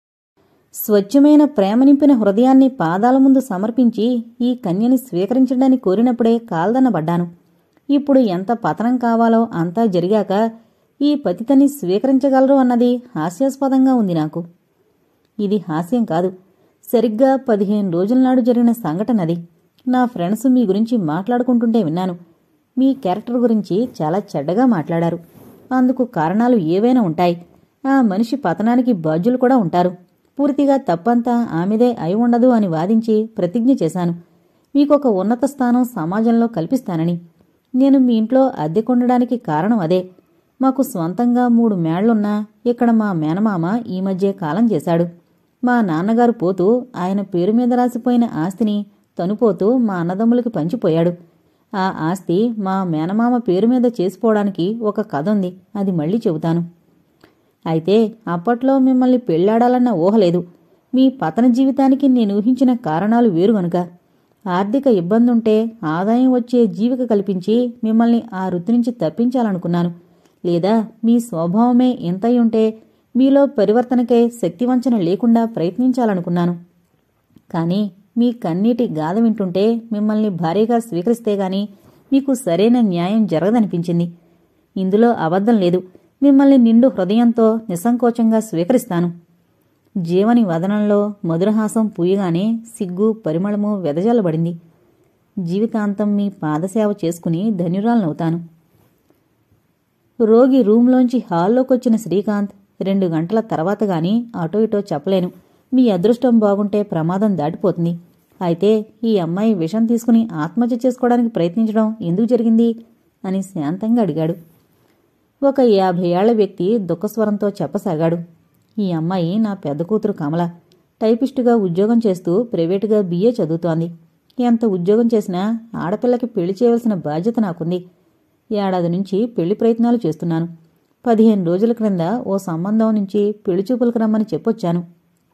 [SPEAKER 1] స్వచ్ఛమైన ప్రేమ నింపిన హృదయాన్ని పాదాల ముందు సమర్పించి ఈ కన్యని స్వీకరించడానికి కోరినప్పుడే కాల్దన్నబడ్డాను ఇప్పుడు ఎంత పతనం కావాలో అంతా జరిగాక ఈ పతితని స్వీకరించగలరు అన్నది హాస్యాస్పదంగా ఉంది నాకు ఇది హాస్యం కాదు సరిగ్గా పదిహేను రోజుల నాడు జరిగిన సంఘటనది నా ఫ్రెండ్స్ మీ గురించి మాట్లాడుకుంటుంటే విన్నాను మీ క్యారెక్టర్ గురించి చాలా చెడ్డగా మాట్లాడారు అందుకు కారణాలు ఏవైనా ఉంటాయి ఆ మనిషి పతనానికి బాధ్యులు కూడా ఉంటారు పూర్తిగా తప్పంతా ఆమెదే అయి ఉండదు అని వాదించి ప్రతిజ్ఞ చేశాను మీకొక ఉన్నత స్థానం సమాజంలో కల్పిస్తానని నేను మీ ఇంట్లో అద్దెకొండడానికి కారణం అదే మాకు స్వంతంగా మూడు మేళ్లున్నా ఇక్కడ మా మేనమామ ఈ మధ్య కాలం చేశాడు మా నాన్నగారు పోతూ ఆయన పేరు మీద రాసిపోయిన ఆస్తిని తనుపోతూ మా అన్నదమ్ములకి పంచిపోయాడు ఆ ఆస్తి మా మేనమామ పేరు మీద చేసుకోవడానికి ఒక కథ ఉంది అది మళ్ళీ చెబుతాను అయితే అప్పట్లో మిమ్మల్ని పెళ్లాడాలన్న ఊహ లేదు మీ పతన జీవితానికి నేను ఊహించిన కారణాలు వేరు గనుక ఆర్థిక ఇబ్బందుంటే ఆదాయం వచ్చే జీవిక కల్పించి మిమ్మల్ని ఆ వృత్తి నుంచి తప్పించాలనుకున్నాను లేదా మీ స్వభావమే ఇంతై ఉంటే మీలో పరివర్తనకై శక్తివంచన లేకుండా ప్రయత్నించాలనుకున్నాను కానీ మీ కన్నీటి గాథ వింటుంటే మిమ్మల్ని భారీగా స్వీకరిస్తే గాని మీకు సరైన న్యాయం జరగదనిపించింది ఇందులో అబద్ధం లేదు మిమ్మల్ని నిండు హృదయంతో నిస్సంకోచంగా స్వీకరిస్తాను జీవని వదనంలో మధురహాసం పూయగానే సిగ్గు పరిమళము వెదజల్లబడింది జీవితాంతం మీ పాదసేవ చేసుకుని ధన్యురాలనవుతాను రోగి రూంలోంచి హాల్లోకొచ్చిన శ్రీకాంత్ రెండు గంటల తర్వాత గాని అటో ఇటో చెప్పలేను మీ అదృష్టం బాగుంటే ప్రమాదం దాటిపోతుంది అయితే ఈ అమ్మాయి విషం తీసుకుని ఆత్మహత్య చేసుకోవడానికి ప్రయత్నించడం ఎందుకు జరిగింది అని శాంతంగా అడిగాడు ఒక యాభై ఏళ్ల వ్యక్తి దుఃఖస్వరంతో చెప్పసాగాడు ఈ అమ్మాయి నా పెద్ద కూతురు కమల టైపిస్టుగా ఉద్యోగం చేస్తూ ప్రైవేటుగా బిఏ చదువుతోంది ఎంత ఉద్యోగం చేసినా ఆడపిల్లకి పెళ్లి చేయవలసిన బాధ్యత నాకుంది ఏడాది నుంచి పెళ్లి ప్రయత్నాలు చేస్తున్నాను పదిహేను రోజుల క్రింద ఓ సంబంధం నుంచి పెళ్లి చూపులకు రమ్మని చెప్పొచ్చాను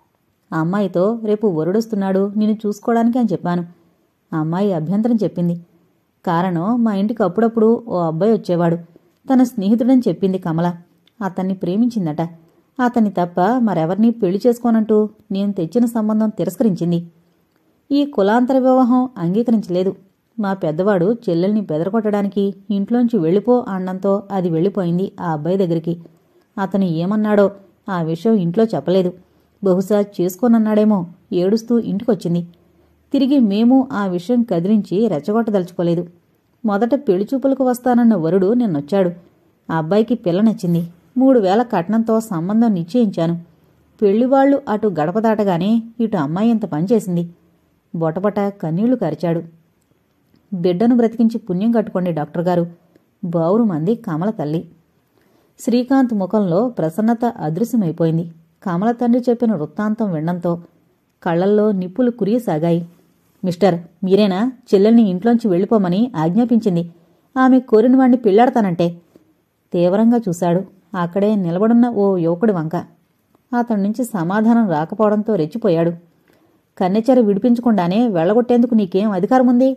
[SPEAKER 1] ఆ అమ్మాయితో రేపు వరుడొస్తున్నాడు నిన్ను చూసుకోవడానికి అని చెప్పాను ఆ అమ్మాయి అభ్యంతరం చెప్పింది కారణం మా ఇంటికి అప్పుడప్పుడు ఓ అబ్బాయి వచ్చేవాడు తన స్నేహితుడని చెప్పింది కమల అతన్ని ప్రేమించిందట అతన్ని తప్ప మరెవరినీ పెళ్లి చేసుకోనంటూ నేను తెచ్చిన సంబంధం తిరస్కరించింది ఈ కులాంతర వివాహం అంగీకరించలేదు మా పెద్దవాడు చెల్లెల్ని బెదరకొట్టడానికి ఇంట్లోంచి వెళ్ళిపో అనడంతో అది వెళ్ళిపోయింది ఆ అబ్బాయి దగ్గరికి అతను ఏమన్నాడో ఆ విషయం ఇంట్లో చెప్పలేదు బహుశా చేసుకోనన్నాడేమో ఏడుస్తూ ఇంటికొచ్చింది తిరిగి మేము ఆ విషయం కదిలించి రెచ్చగొట్టదలుచుకోలేదు మొదట పెళ్లిచూపులకు వస్తానన్న వరుడు నిన్నొచ్చాడు ఆ అబ్బాయికి పిల్ల నచ్చింది మూడు వేల కట్నంతో సంబంధం నిశ్చయించాను పెళ్లివాళ్లు అటు గడప దాటగానే ఇటు అమ్మాయి ఇంత పనిచేసింది బొటబొట కన్నీళ్లు కరిచాడు బిడ్డను బ్రతికించి పుణ్యం కట్టుకోండి డాక్టర్ గారు బావురు మంది కమల తల్లి శ్రీకాంత్ ముఖంలో ప్రసన్నత అదృశ్యమైపోయింది కమల తండ్రి చెప్పిన వృత్తాంతం వినడంతో కళ్లల్లో నిప్పులు కురియసాగాయి మిస్టర్ మీరేనా చెల్లెల్ని ఇంట్లోంచి వెళ్ళిపోమని ఆజ్ఞాపించింది ఆమె కోరిన వాణ్ణి పెళ్లాడతానంటే తీవ్రంగా చూశాడు అక్కడే నిలబడున్న ఓ యువకుడి వంక అతడి నుంచి సమాధానం రాకపోవడంతో రెచ్చిపోయాడు కన్నెచెర విడిపించకుండానే వెళ్ళగొట్టేందుకు నీకేం అధికారం ఉంది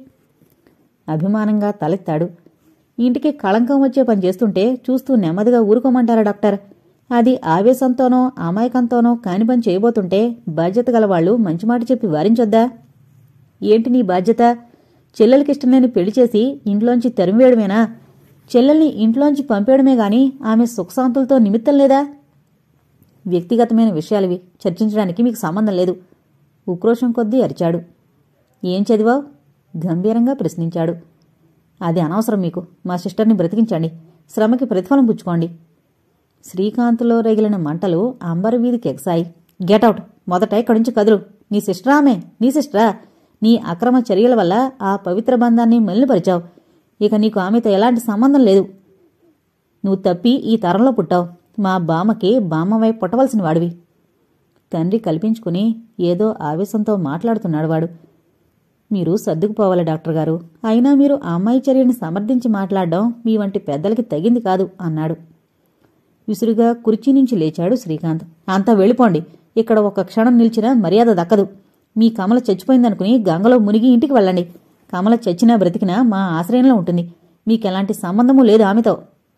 [SPEAKER 1] అభిమానంగా తలెత్తాడు ఇంటికి కళంకం వచ్చే పని చేస్తుంటే చూస్తూ నెమ్మదిగా ఊరుకోమంటారా డాక్టర్ అది ఆవేశంతోనో అమాయకంతోనో కాని పని చేయబోతుంటే బాధ్యత గలవాళ్లు మంచి మాట చెప్పి వారించొద్దా ఏంటి నీ బాధ్యత చెల్లెలకిష్టం లేని పెళ్లి చేసి ఇంట్లోంచి తరిమివేయడమేనా చెల్లెల్ని ఇంట్లోంచి పంపేయడమే గాని ఆమె సుఖశాంతులతో నిమిత్తం లేదా వ్యక్తిగతమైన విషయాలివి చర్చించడానికి మీకు సంబంధం లేదు ఉక్రోషం కొద్దీ అరిచాడు ఏం చదివావు గంభీరంగా ప్రశ్నించాడు అది అనవసరం మీకు మా సిస్టర్ని బ్రతికించండి శ్రమకి ప్రతిఫలం పుచ్చుకోండి శ్రీకాంత్లో రగిలిన మంటలు అంబర్ వీధికి ఎగసాయి గెటౌట్ మొదట ఇక్కడి నుంచి కదులు నీ సిస్టరా ఆమె నీ సిస్టరా నీ అక్రమ చర్యల వల్ల ఆ పవిత్ర బంధాన్ని మలినపరిచావు ఇక నీకు ఆమెతో ఎలాంటి సంబంధం లేదు నువ్వు తప్పి ఈ తరంలో పుట్టావు మా బామ్మకి బామ్మవై పుట్టవలసిన వాడివి తండ్రి కల్పించుకుని ఏదో ఆవేశంతో మాట్లాడుతున్నాడు వాడు మీరు సర్దుకుపోవాలి డాక్టర్ గారు అయినా మీరు ఆ అమ్మాయి చర్యని సమర్థించి మాట్లాడడం మీ వంటి పెద్దలకి తగింది కాదు అన్నాడు విసురుగా కుర్చీ నుంచి లేచాడు శ్రీకాంత్ అంతా వెళ్ళిపోండి ఇక్కడ ఒక క్షణం నిలిచినా మర్యాద దక్కదు మీ కమల చచ్చిపోయిందనుకుని గంగలో మునిగి ఇంటికి వెళ్ళండి కమల చచ్చినా బ్రతికినా మా ఆశ్రయంలో ఉంటుంది మీకెలాంటి సంబంధమూ లేదు ఆమెతో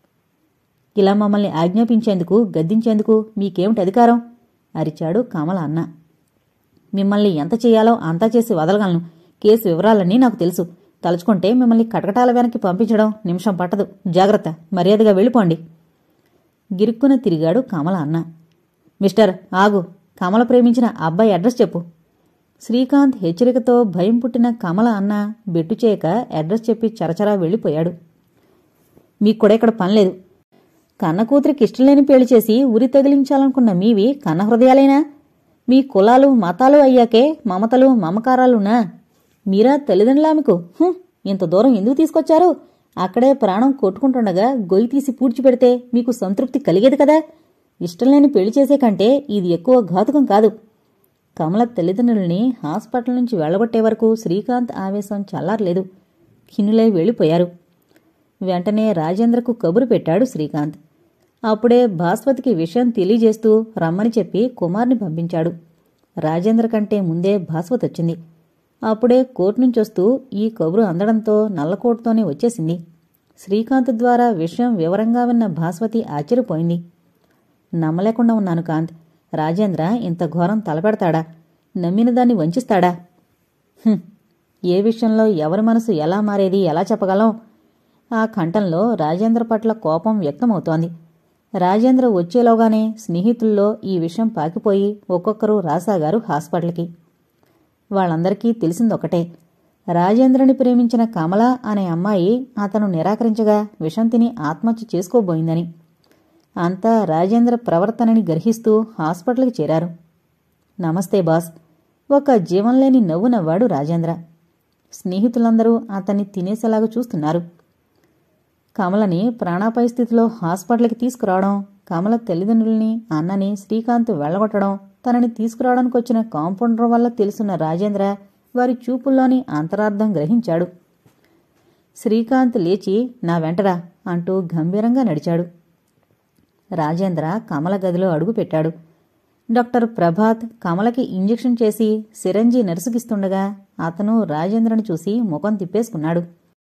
[SPEAKER 1] ఇలా మమ్మల్ని ఆజ్ఞాపించేందుకు గద్దించేందుకు మీకేమిటి అధికారం అరిచాడు కమల అన్న మిమ్మల్ని ఎంత చేయాలో అంతా చేసి వదలగలను కేసు వివరాలన్నీ నాకు తెలుసు తలుచుకుంటే మిమ్మల్ని కటకటాల వెనక్కి పంపించడం నిమిషం పట్టదు జాగ్రత్త మర్యాదగా వెళ్ళిపోండి గిరుక్కున తిరిగాడు కమల అన్న మిస్టర్ ఆగు కమల ప్రేమించిన అబ్బాయి అడ్రస్ చెప్పు శ్రీకాంత్ హెచ్చరికతో భయం పుట్టిన కమల అన్న బెట్టు చేయక అడ్రస్ చెప్పి చరచరా వెళ్ళిపోయాడు మీకు కూడా ఇక్కడ పనిలేదు కన్న కూతురికి ఇష్టం లేని పెళ్లి చేసి ఉరి తగిలించాలనుకున్న మీవి కన్న హృదయాలేనా మీ కులాలు మతాలు అయ్యాకే మమతలు మమకారాలునా మీరా తల్లిదండ్రులామెకు హుం, ఇంత దూరం ఎందుకు తీసుకొచ్చారు అక్కడే ప్రాణం కొట్టుకుంటుండగా గొయ్యి తీసి పూడ్చిపెడితే మీకు సంతృప్తి కలిగేది కదా ఇష్టం లేని పెళ్లి చేసే కంటే ఇది ఎక్కువ ఘాతుకం కాదు కమల తల్లిదండ్రుల్ని హాస్పిటల్ నుంచి వెళ్లగొట్టే వరకు శ్రీకాంత్ ఆవేశం చల్లారలేదు ఖిన్నులై వెళ్ళిపోయారు వెంటనే రాజేంద్రకు కబురు పెట్టాడు శ్రీకాంత్ అప్పుడే భాస్వతికి విషయం తెలియజేస్తూ రమ్మని చెప్పి కుమార్ని పంపించాడు రాజేంద్ర కంటే ముందే భాస్వత్ వచ్చింది అప్పుడే కోర్టు నుంచి వస్తూ ఈ కబురు అందడంతో నల్లకోటుతోనే వచ్చేసింది శ్రీకాంత్ ద్వారా విషయం వివరంగా విన్న భాస్వతి ఆశ్చర్యపోయింది నమ్మలేకుండా ఉన్నాను కాంత్ రాజేంద్ర ఇంత ఘోరం తలపెడతాడా నమ్మిన దాన్ని వంచిస్తాడా "హుం, ఏ విషయంలో ఎవరి మనసు ఎలా మారేది ఎలా చెప్పగలం ఆ కంఠంలో రాజేంద్ర పట్ల కోపం వ్యక్తమవుతోంది రాజేంద్ర వచ్చేలోగానే స్నేహితుల్లో ఈ విషయం పాకిపోయి ఒక్కొక్కరు రాసాగారు హాస్పిటల్కి వాళ్ళందరికీ తెలిసిందొకటే రాజేంద్రని ప్రేమించిన కమల అనే అమ్మాయి అతను నిరాకరించగా విషం తిని ఆత్మహత్య చేసుకోబోయిందని అంతా రాజేంద్ర ప్రవర్తనని గ్రహిస్తూ హాస్పిటల్కి చేరారు నమస్తే బాస్ ఒక జీవంలేని నవ్వు నవ్వాడు రాజేంద్ర స్నేహితులందరూ అతన్ని తినేసేలాగా చూస్తున్నారు కమలని ప్రాణాపాయ స్థితిలో హాస్పిటల్కి తీసుకురావడం కమల తల్లిదండ్రుల్ని అన్నని శ్రీకాంత్ వెళ్ళగొట్టడం తనని తీసుకురావడానికి వచ్చిన కాంపౌండర్ వల్ల తెలుసున్న రాజేంద్ర వారి చూపుల్లోని అంతరార్థం గ్రహించాడు శ్రీకాంత్ లేచి నా వెంటరా అంటూ గంభీరంగా నడిచాడు రాజేంద్ర కమల గదిలో అడుగుపెట్టాడు డాక్టర్ ప్రభాత్ కమలకి ఇంజెక్షన్ చేసి సిరంజి నరుసుకిస్తుండగా అతను రాజేంద్రను చూసి ముఖం తిప్పేసుకున్నాడు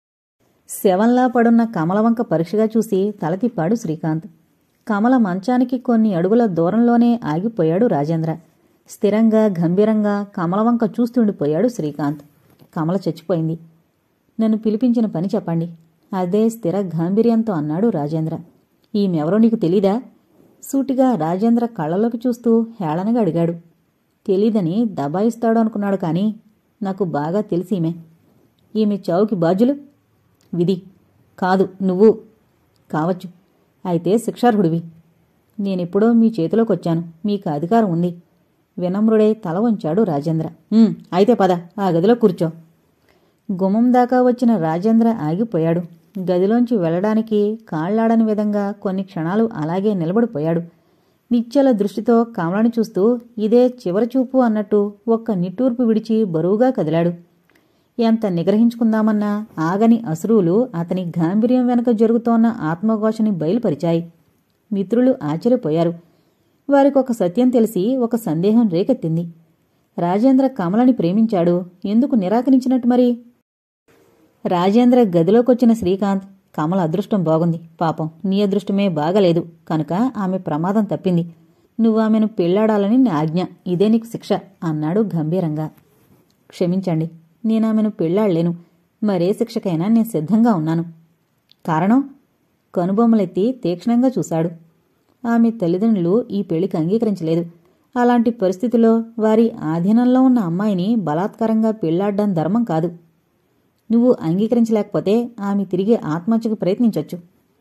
[SPEAKER 1] శవంలా పడున్న కమల వంక పరీక్షగా చూసి తల తిప్పాడు శ్రీకాంత్ కమల మంచానికి కొన్ని అడుగుల దూరంలోనే ఆగిపోయాడు రాజేంద్ర స్థిరంగా గంభీరంగా కమల వంక చూస్తుండిపోయాడు శ్రీకాంత్ కమల చచ్చిపోయింది నన్ను పిలిపించిన పని చెప్పండి అదే స్థిర గాంభీర్యంతో అన్నాడు రాజేంద్ర ఈమెవరో నీకు తెలీదా సూటిగా రాజేంద్ర కళ్ళలోకి చూస్తూ హేళనగా అడిగాడు తెలీదని దబాయిస్తాడు అనుకున్నాడు కానీ నాకు బాగా తెలిసి ఈమె ఈమె చావుకి బాధ్యులు విధి కాదు నువ్వు కావచ్చు అయితే శిక్షార్హుడివి నేనెప్పుడో మీ చేతిలోకి వచ్చాను మీకు అధికారం ఉంది వినమ్రుడే తల వంచాడు రాజేంద్ర "ఉమ్, అయితే పద ఆ గదిలో కూర్చో గుమ్మం దాకా వచ్చిన రాజేంద్ర ఆగిపోయాడు గదిలోంచి వెళ్ళడానికి కాళ్లాడని విధంగా కొన్ని క్షణాలు అలాగే నిలబడిపోయాడు నిశ్చల దృష్టితో కమలని చూస్తూ ఇదే చివరి చూపు అన్నట్టు ఒక్క నిట్టూర్పు విడిచి బరువుగా కదిలాడు ఎంత నిగ్రహించుకుందామన్నా ఆగని అసురువులు అతని గాంభీర్యం వెనక జరుగుతోన్న ఆత్మఘోషని బయలుపరిచాయి మిత్రులు ఆశ్చర్యపోయారు వారికొక సత్యం తెలిసి ఒక సందేహం రేకెత్తింది రాజేంద్ర కమలని ప్రేమించాడు ఎందుకు నిరాకరించినట్టు మరి రాజేంద్ర గదిలోకొచ్చిన శ్రీకాంత్ కమల అదృష్టం బాగుంది పాపం నీ అదృష్టమే బాగలేదు కనుక ఆమె ప్రమాదం తప్పింది నువ్వు ఆమెను పెళ్లాడాలని నా ఆజ్ఞ ఇదే నీకు శిక్ష అన్నాడు గంభీరంగా క్షమించండి నేనామెను పెళ్లాడలేను మరే శిక్షకైనా నేను సిద్ధంగా ఉన్నాను కారణం కనుబొమ్మలెత్తి తీక్షణంగా చూశాడు ఆమె తల్లిదండ్రులు ఈ పెళ్లికి అంగీకరించలేదు అలాంటి పరిస్థితిలో వారి ఆధీనంలో ఉన్న అమ్మాయిని బలాత్కారంగా పెళ్లాడ్డం ధర్మం కాదు నువ్వు అంగీకరించలేకపోతే ఆమె తిరిగి ఆత్మహత్యకు ప్రయత్నించొచ్చు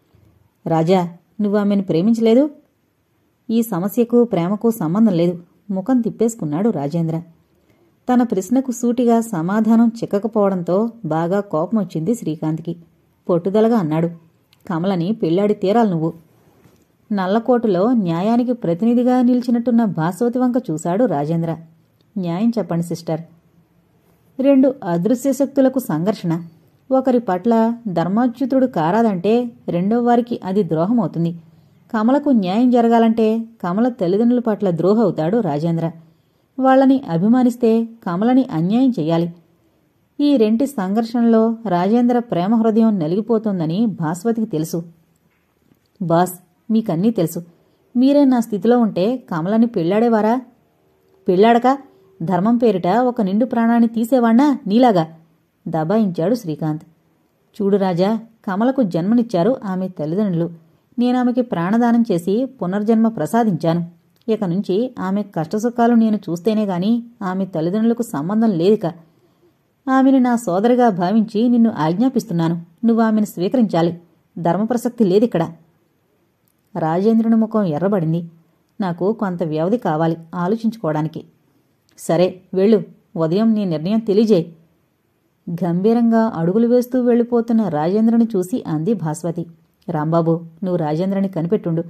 [SPEAKER 1] రాజా నువ్వు ఆమెను ప్రేమించలేదు ఈ సమస్యకు ప్రేమకు సంబంధం లేదు ముఖం తిప్పేసుకున్నాడు రాజేంద్ర తన ప్రశ్నకు సూటిగా సమాధానం చిక్కకపోవడంతో బాగా కోపం వచ్చింది శ్రీకాంత్కి పొట్టుదలగా అన్నాడు కమలని పెళ్ళాడి తీరాలి నువ్వు నల్లకోటలో న్యాయానికి ప్రతినిధిగా నిలిచినట్టున్న భాస్వతి వంక చూశాడు రాజేంద్ర న్యాయం చెప్పండి సిస్టర్ రెండు అదృశ్య శక్తులకు సంఘర్షణ ఒకరి పట్ల ధర్మాచ్యుతుడు కారాదంటే రెండో వారికి అది ద్రోహం అవుతుంది కమలకు న్యాయం జరగాలంటే కమల తల్లిదండ్రుల పట్ల ద్రోహ అవుతాడు రాజేంద్ర వాళ్ళని అభిమానిస్తే కమలని అన్యాయం చెయ్యాలి ఈ రెంటి సంఘర్షణలో రాజేంద్ర ప్రేమ హృదయం నలిగిపోతోందని భాస్వతికి తెలుసు బాస్ మీకన్నీ తెలుసు మీరే నా స్థితిలో ఉంటే కమలని పెళ్ళాడేవారా పెళ్ళాడక ధర్మం పేరిట ఒక నిండు ప్రాణాన్ని తీసేవాణ్ణా నీలాగా దబాయించాడు శ్రీకాంత్ చూడు రాజా కమలకు జన్మనిచ్చారు ఆమె తల్లిదండ్రులు నేనామెకి ప్రాణదానం చేసి పునర్జన్మ ప్రసాదించాను ఇక నుంచి ఆమె కష్టసుఖాలు నేను చూస్తేనే గాని ఆమె తల్లిదండ్రులకు సంబంధం లేదిక ఆమెను నా సోదరిగా భావించి నిన్ను ఆజ్ఞాపిస్తున్నాను నువ్వు ఆమెను స్వీకరించాలి ధర్మప్రసక్తి లేదిక్కడ రాజేంద్రుని ముఖం ఎర్రబడింది నాకు కొంత వ్యవధి కావాలి ఆలోచించుకోవడానికి సరే వెళ్ళు ఉదయం నీ నిర్ణయం తెలియజేయి గంభీరంగా అడుగులు వేస్తూ వెళ్ళిపోతున్న రాజేంద్రని చూసి అంది భాస్వతి రాంబాబు నువ్వు రాజేంద్రని కనిపెట్టుండు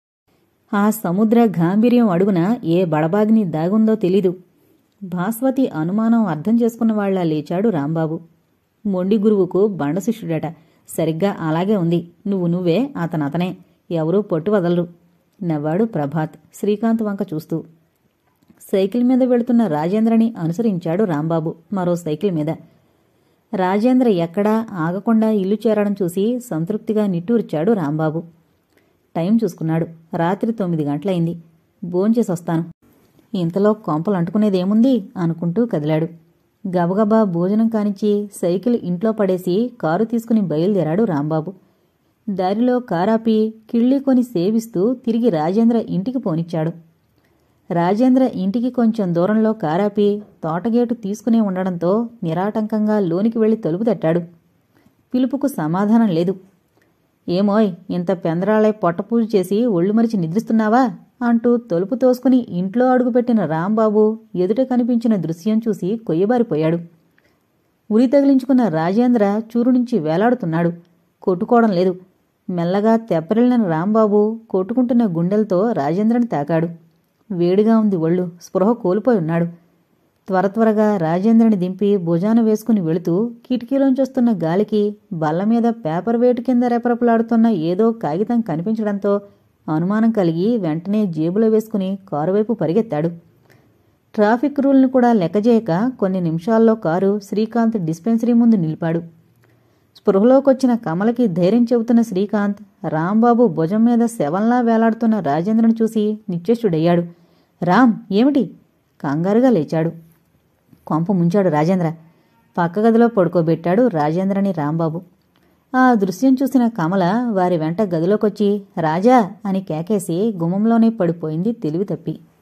[SPEAKER 1] ఆ సముద్ర గాంభీర్యం అడుగున ఏ బడబాగిని దాగుందో తెలీదు భాస్వతి అనుమానం అర్థం చేసుకున్న వాళ్ళ లేచాడు రాంబాబు మొండి గురువుకు బండ శిష్యుడట సరిగ్గా అలాగే ఉంది నువ్వు నువ్వే అతను అతనే ఎవరూ పొట్టు వదలరు నవ్వాడు ప్రభాత్ శ్రీకాంత్ వంక చూస్తూ సైకిల్ మీద వెళుతున్న రాజేంద్రని అనుసరించాడు రాంబాబు మరో సైకిల్ మీద రాజేంద్ర ఎక్కడా ఆగకుండా ఇల్లు చేరడం చూసి సంతృప్తిగా నిట్టూర్చాడు రాంబాబు టైం చూసుకున్నాడు రాత్రి తొమ్మిది గంటలైంది భోంచేసి వస్తాను ఇంతలో కొంపలు అంటుకునేదేముంది అనుకుంటూ కదిలాడు గబగబా భోజనం కానిచ్చి సైకిల్ ఇంట్లో పడేసి కారు తీసుకుని బయలుదేరాడు రాంబాబు దారిలో కారాపి కిళ్ళి కొని సేవిస్తూ తిరిగి రాజేంద్ర ఇంటికి పోనిచ్చాడు రాజేంద్ర ఇంటికి కొంచెం దూరంలో కారాపి తోటగేటు తీసుకునే ఉండడంతో నిరాటంకంగా లోనికి వెళ్లి తలుపు తట్టాడు పిలుపుకు సమాధానం లేదు ఏమోయ్ ఇంత పెందరాళై పొట్టపూజ చేసి ఒళ్ళు మరిచి నిద్రిస్తున్నావా అంటూ తలుపు తోసుకుని ఇంట్లో అడుగుపెట్టిన రాంబాబు ఎదుట కనిపించిన దృశ్యం చూసి కొయ్యబారిపోయాడు ఉరి తగిలించుకున్న రాజేంద్ర చూరు నుంచి వేలాడుతున్నాడు కొట్టుకోవడం లేదు మెల్లగా తెప్పరిల్లిన రాంబాబు కొట్టుకుంటున్న గుండెలతో రాజేంద్రని తాకాడు వేడిగా ఉంది ఒళ్ళు స్పృహ కోల్పోయి ఉన్నాడు త్వర త్వరగా రాజేంద్రని దింపి భుజాన వేసుకుని వెళుతూ కిటికీలోంచొస్తున్న గాలికి బల్ల మీద పేపర్ వేటు కింద రెపరెపలాడుతున్న ఏదో కాగితం కనిపించడంతో అనుమానం కలిగి వెంటనే జేబులో వేసుకుని కారు వైపు పరిగెత్తాడు ట్రాఫిక్ రూల్ని కూడా లెక్కజేయక కొన్ని నిమిషాల్లో కారు శ్రీకాంత్ డిస్పెన్సరీ ముందు నిలిపాడు స్పృహలోకొచ్చిన కమలకి ధైర్యం చెబుతున్న శ్రీకాంత్ రాంబాబు భుజం మీద శవంలా వేలాడుతున్న రాజేంద్రను చూసి నిశ్చేష్టుడయ్యాడు రామ్ ఏమిటి కంగారుగా లేచాడు కొంప ముంచాడు రాజేంద్ర పక్క గదిలో పడుకోబెట్టాడు రాజేంద్రని రాంబాబు ఆ దృశ్యం చూసిన కమల వారి వెంట గదిలోకొచ్చి రాజా అని కేకేసి గుమ్మంలోనే పడిపోయింది తెలివి తప్పి